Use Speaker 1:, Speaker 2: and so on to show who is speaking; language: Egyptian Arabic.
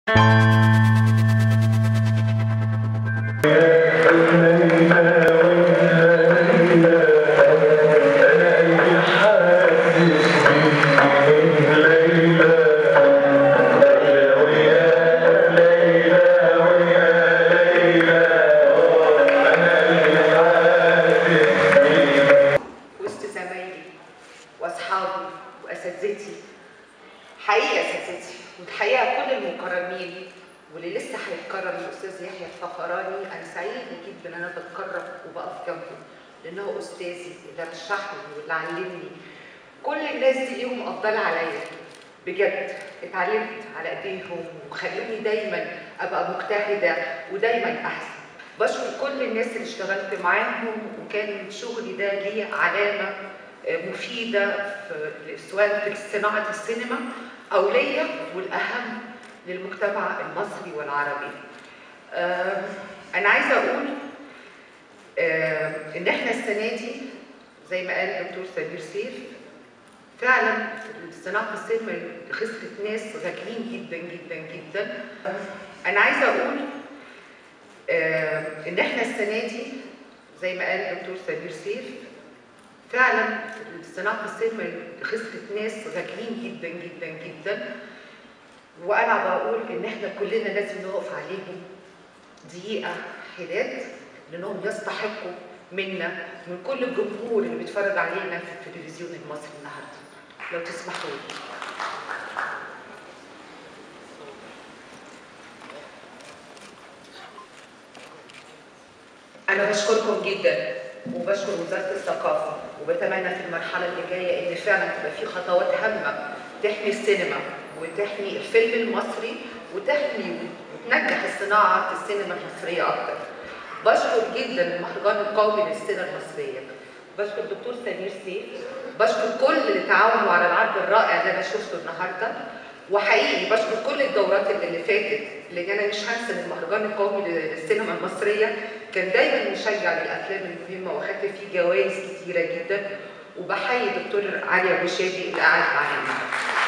Speaker 1: وسط زمايلي واصحابي واساتذتي حقيقه اساتذتي والحقيقه كل المكرمين واللي لسه هيتكرم الاستاذ يحيى الفخراني انا سعيده جدا ان انا بتكرم وبقف جنبه لانه استاذي اللي رشحني واللي علمني كل الناس دي ليهم افضل عليا بجد اتعلمت على ايديهم وخلوني دايما ابقى مجتهده ودايما احسن بشكر كل الناس اللي اشتغلت معاهم وكان شغلي ده ليه علامه آه، مفيده في سواء في صناعه السينما او ليا والاهم للمجتمع المصري والعربي. آه، انا عايزه اقول آه، ان احنا السنه دي زي ما قال الدكتور سمير سيف فعلا صناعه السينما خسرت ناس غاليين جدا جدا جدا. انا عايزه اقول آه، ان احنا السنه دي زي ما قال الدكتور سمير سيف فعلا صناعه السينما خسرت ناس غاليين جدا جدا جدا وانا بقول ان احنا كلنا لازم نقف عليهم دقيقه حداد لانهم يستحقوا منا من كل الجمهور اللي بيتفرج علينا في التلفزيون المصري النهارده لو تسمحوا لي أنا بشكركم جدا وبشكر وزارة الثقافة وبتمنى في المرحلة اللي جاية إن فعلا تبقى في خطوات هامة تحمي السينما وتحمي الفيلم المصري وتحمي وتنجح صناعة السينما المصرية أكتر. بشكر جدا المهرجان القومي للسينما المصرية. بشكر الدكتور سمير سيف بشكر كل اللي تعاونوا على العرض الرائع اللي انا شفته النهارده وحقيقي بشكر كل الدورات اللي اللي فاتت لان انا مش هنسى ان المهرجان القومي للسينما المصريه كان دايما مشجع للافلام المهمه واخدت فيه جوائز كتيره جدا وبحيي دكتور علي ابو شادي اللي قاعد معانا النهارده